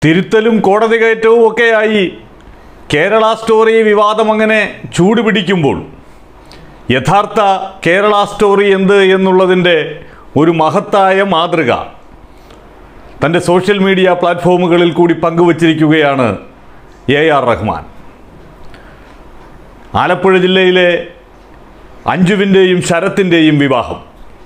തിരുത്തലും കോടതി കയറ്റവും ഒക്കെയായി കേരള സ്റ്റോറി വിവാദം അങ്ങനെ ചൂടുപിടിക്കുമ്പോൾ യഥാർത്ഥ കേരള സ്റ്റോറി എന്ത് എന്നുള്ളതിൻ്റെ ഒരു മഹത്തായ മാതൃക തൻ്റെ സോഷ്യൽ മീഡിയ പ്ലാറ്റ്ഫോമുകളിൽ കൂടി പങ്കുവച്ചിരിക്കുകയാണ് എ ആർ റഹ്മാൻ ആലപ്പുഴ ജില്ലയിലെ അഞ്ജുവിൻ്റെയും ശരത്തിൻ്റെയും വിവാഹം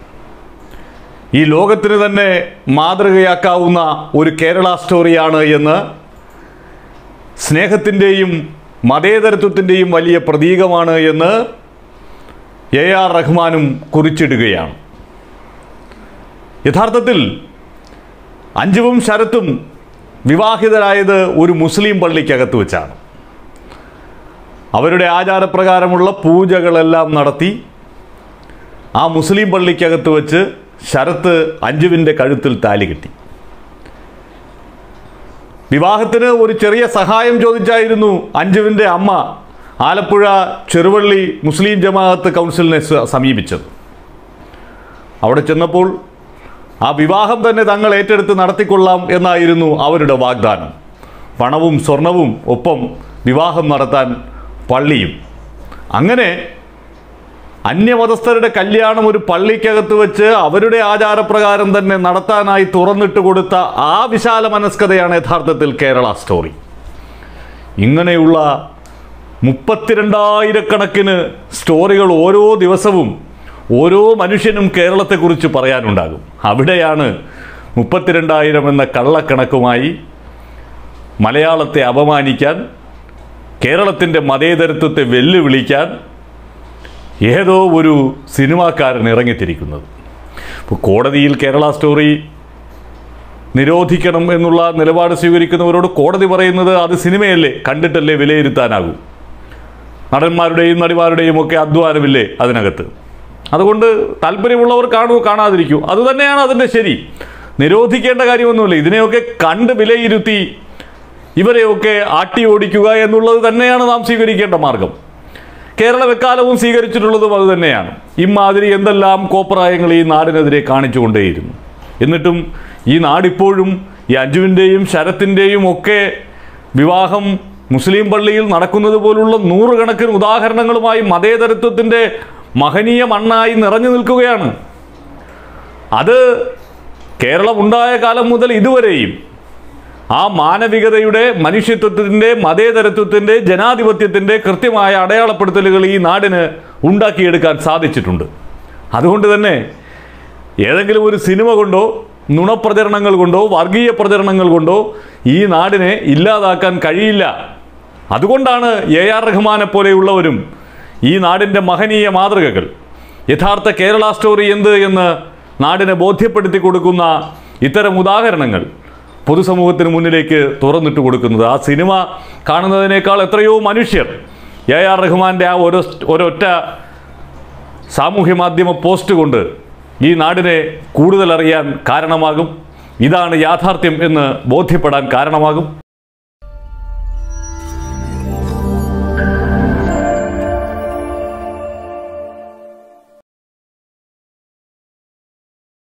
ഈ ലോകത്തിന് തന്നെ മാതൃകയാക്കാവുന്ന ഒരു കേരള സ്റ്റോറിയാണ് എന്ന് സ്നേഹത്തിൻ്റെയും മതേതരത്വത്തിൻ്റെയും വലിയ പ്രതീകമാണ് എന്ന് എ ആർ റഹ്മാനും കുറിച്ചിടുകയാണ് യഥാർത്ഥത്തിൽ അഞ്ജുവും ശരത്തും വിവാഹിതരായത് ഒരു മുസ്ലിം പള്ളിക്കകത്ത് വെച്ചാണ് അവരുടെ ആചാരപ്രകാരമുള്ള പൂജകളെല്ലാം നടത്തി ആ മുസ്ലിം പള്ളിക്കകത്ത് വെച്ച് ശരത്ത് അഞ്ജുവിൻ്റെ കഴുത്തിൽ താലി കെട്ടി വിവാഹത്തിന് ഒരു ചെറിയ സഹായം ചോദിച്ചായിരുന്നു അഞ്ജുവിൻ്റെ അമ്മ ആലപ്പുഴ ചെറുവള്ളി മുസ്ലിം ജമാഅത്ത് കൗൺസിലിനെ സ- സമീപിച്ചത് അവിടെ ചെന്നപ്പോൾ ആ വിവാഹം തന്നെ തങ്ങൾ ഏറ്റെടുത്ത് നടത്തിക്കൊള്ളാം എന്നായിരുന്നു അവരുടെ വാഗ്ദാനം പണവും സ്വർണവും ഒപ്പം വിവാഹം നടത്താൻ പള്ളിയും അങ്ങനെ അന്യമതസ്ഥരുടെ കല്യാണം ഒരു പള്ളിക്കകത്ത് വെച്ച് അവരുടെ ആചാരപ്രകാരം തന്നെ നടത്താനായി തുറന്നിട്ട് കൊടുത്ത ആ വിശാല മനസ്കതയാണ് യഥാർത്ഥത്തിൽ കേരള സ്റ്റോറി ഇങ്ങനെയുള്ള മുപ്പത്തിരണ്ടായിരക്കണക്കിന് സ്റ്റോറികൾ ഓരോ ദിവസവും ഓരോ മനുഷ്യനും കേരളത്തെക്കുറിച്ച് പറയാനുണ്ടാകും അവിടെയാണ് മുപ്പത്തിരണ്ടായിരം എന്ന കള്ളക്കണക്കുമായി മലയാളത്തെ അപമാനിക്കാൻ കേരളത്തിൻ്റെ മതേതരത്വത്തെ വെല്ലുവിളിക്കാൻ ഏതോ ഒരു സിനിമാക്കാരൻ ഇറങ്ങിത്തിരിക്കുന്നത് ഇപ്പോൾ കോടതിയിൽ കേരള സ്റ്റോറി നിരോധിക്കണം എന്നുള്ള നിലപാട് സ്വീകരിക്കുന്നവരോട് കോടതി പറയുന്നത് അത് സിനിമയല്ലേ കണ്ടിട്ടല്ലേ വിലയിരുത്താനാകൂ നടന്മാരുടെയും നടിമാരുടെയും ഒക്കെ അധ്വാനമില്ലേ അതിനകത്ത് അതുകൊണ്ട് താല്പര്യമുള്ളവർ കാണൂ കാണാതിരിക്കൂ അതുതന്നെയാണ് അതിൻ്റെ ശരി നിരോധിക്കേണ്ട കാര്യമൊന്നുമില്ല ഇതിനെയൊക്കെ കണ്ട് വിലയിരുത്തി ഇവരെയൊക്കെ ആട്ടി ഓടിക്കുക എന്നുള്ളത് തന്നെയാണ് നാം സ്വീകരിക്കേണ്ട മാർഗം കേരളം എക്കാലവും സ്വീകരിച്ചിട്ടുള്ളതും അത് തന്നെയാണ് ഇമാതിരി എന്തെല്ലാം കോപ്രായങ്ങൾ ഈ നാടിനെതിരെ കാണിച്ചുകൊണ്ടേയിരുന്നു എന്നിട്ടും ഈ നാടിപ്പോഴും ഈ അഞ്ജുവിൻ്റെയും ശരത്തിൻ്റെയും ഒക്കെ വിവാഹം മുസ്ലിം പള്ളിയിൽ നടക്കുന്നത് പോലുള്ള നൂറുകണക്കിന് ഉദാഹരണങ്ങളുമായി മതേതരത്വത്തിൻ്റെ മഹനീയ മണ്ണായി നിറഞ്ഞു നിൽക്കുകയാണ് അത് കേരളം ഉണ്ടായ കാലം മുതൽ ഇതുവരെയും ആ മാനവികതയുടെ മനുഷ്യത്വത്തിൻ്റെ മതേതരത്വത്തിൻ്റെ ജനാധിപത്യത്തിൻ്റെ കൃത്യമായ അടയാളപ്പെടുത്തലുകൾ ഈ നാടിന് ഉണ്ടാക്കിയെടുക്കാൻ സാധിച്ചിട്ടുണ്ട് അതുകൊണ്ട് തന്നെ ഏതെങ്കിലും ഒരു സിനിമ കൊണ്ടോ നുണപ്രചരണങ്ങൾ കൊണ്ടോ വർഗീയ പ്രചരണങ്ങൾ കൊണ്ടോ ഈ നാടിനെ ഇല്ലാതാക്കാൻ കഴിയില്ല അതുകൊണ്ടാണ് എ ആർ റഹ്മാനെ പോലെയുള്ളവരും ഈ നാടിൻ്റെ മഹനീയ മാതൃകകൾ യഥാർത്ഥ കേരള സ്റ്റോറി എന്ത് എന്ന് നാടിനെ ബോധ്യപ്പെടുത്തി കൊടുക്കുന്ന ഇത്തരം ഉദാഹരണങ്ങൾ പൊതുസമൂഹത്തിന് മുന്നിലേക്ക് തുറന്നിട്ട് കൊടുക്കുന്നത് ആ സിനിമ കാണുന്നതിനേക്കാൾ എത്രയോ മനുഷ്യർ എ ആർ റഹ്മാൻ്റെ ആ ഒരു ഒരൊറ്റ സാമൂഹ്യ മാധ്യമ പോസ്റ്റ് കൊണ്ട് ഈ നാടിനെ കൂടുതൽ അറിയാൻ കാരണമാകും ഇതാണ് യാഥാർത്ഥ്യം എന്ന് ബോധ്യപ്പെടാൻ കാരണമാകും